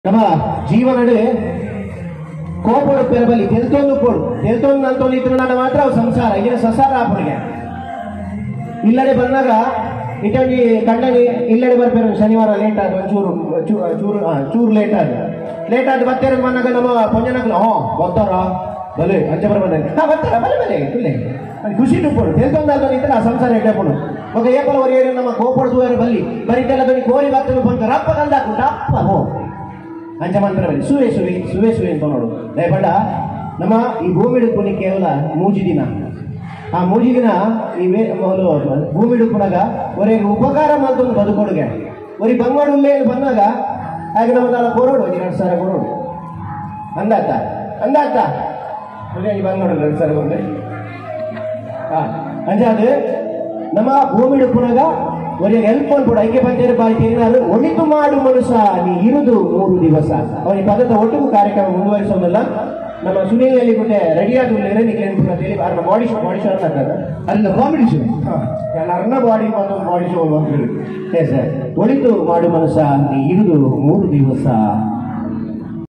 ನಮ್ಮ ಜೀವನಡೆ ಕೋಪಡು ಪೆರಬಲಿ ತೆಲ್ತೊಂದು ಕೊಡು ತೆಲ್ತೊಂದು ಅಂತೊಂದು ಇತ್ತು ನಾನು ಮಾತ್ರ ಅವು ಸಂಸಾರ ಈಗಿನ ಸಸಾರ ಆಪುಣಿಗೆ ಇಲ್ಲಡೆ ಬಂದಾಗ ಇಟೊಂದು ಕಣ್ಣಲ್ಲಿ ಇಲ್ಲಡೆ ಬರ್ಪೇರು ಶನಿವಾರ ಲೇಟ್ ಆದ ಒಂಚೂರು ಚೂ- ಚೂರು ಆ, ಚೂರು ಲೇಟ್ ಆದ ಲೇಟ್ ಆದ ಮತ್ತೆ ಬಂದಾಗ ನಮ್ಮ ಪೊಂಜನಕಲು ಹ್ಞೂ ಬರ್ತಾರ ಬಲೆ ಅಂಚೆ ಬರಬಂದ ಹಾ ಬರ್ತಾರ ಬಲೆ ಬಲೆ ಇಲ್ಲೇ ಅದು ಖುಷಿ ಟುಪ್ಪಡು ತೆಲ್ತೊಂದು ಅಂತ ಇತ್ತು ಆ ಸಂಸಾರ ಇಟ್ಟಪಡು ఒక ఏపల వరియరు నమ్మ కోపడు దూరం బల్లి బరికెళ్ళతోని కోరి భక్తులు పొంత రప్ప కందాకు రప్ప హో ಅಂಚಮಂತ್ರ ಬರಿ ಸುವೆ ಸುವೆ ಸುವೆ ಸುವೆ ಅಂತ ನೋಡು ದಯಪಡ ನಮ್ಮ ಈ ಭೂಮಿ ಡುಪ್ಪುನಿ ಕೇವಲ ಮೂಜಿ ದಿನ ಆ ಮೂಜಿ ದಿನ ಈ ವೇ ಮೊದಲು ಭೂಮಿ ಡುಪ್ಪುನಾಗ ಒರೆಗೆ ಉಪಕಾರ ಮಲ್ತೊಂದು ಬದುಕೊಡುಗೆ ಒರಿ ಬಂಗೋಡು ಉಲ್ಲೆ ಅಂತ ಬಂದಾಗ ಹಾಗೆ ನಮ್ಮ ನಾಳ ಕೊರೋಡು ಎರಡು ಸಾವಿರ ಕೊರೋಡು ಅಂದಾತ ಅಂದಾತ ಒಳ್ಳೆ ಈ ಬಂಗೋಡು ಎರಡು ಸಾವಿರ ಬಂದೆ ಹಾ ಅಂಜಾದು ನಮ್ಮ ಭೂಮಿ ಡುಪ್ಪುನಾಗ ಒಳ್ಳೆ ಹೆಲ್ಪ್ ಅನ್ಬಿಡು ಐಕ್ಯ ಪಂಚಾಯತ್ ಬಾರಿ ಏನಾದ್ರು ಒಳಿತು ಮಾಡು ಮನುಷ್ಯ ನೀ ಇರುದು ಮೂರು ದಿವಸ ಅವನಿಗೆ ಪದದ ಒಟ್ಟಿಗೂ ಕಾರ್ಯಕ್ರಮ ಮುಂದುವರಿಸೋದಲ್ಲ ನಮ್ಮ ಸುನೀಲ್ ಎಲ್ಲಿಗುಟ್ಟೆ ರೆಡಿ ಆದ್ರೆ ನಿಕ್ಕೆ ಅಂತ ಹೇಳಿ ಅವ್ರನ್ನ ಬಾಡಿ ಶೋ ಬಾಡಿ ಶೋ ಅಂತ ಅಲ್ಲ ಕಾಮಿಡಿ ಶೋ ಎಲ್ಲರನ್ನ ಬಾಡಿ ಮತ್ತೊಂದು ಬಾಡಿ ಶೋ ಅಂತ ಹೇಳಿ ಸರ್ ಒಳಿತು ಮಾಡು ಮನುಷ್ಯ ನೀ ಇರುದು ಮೂರು ದಿವಸ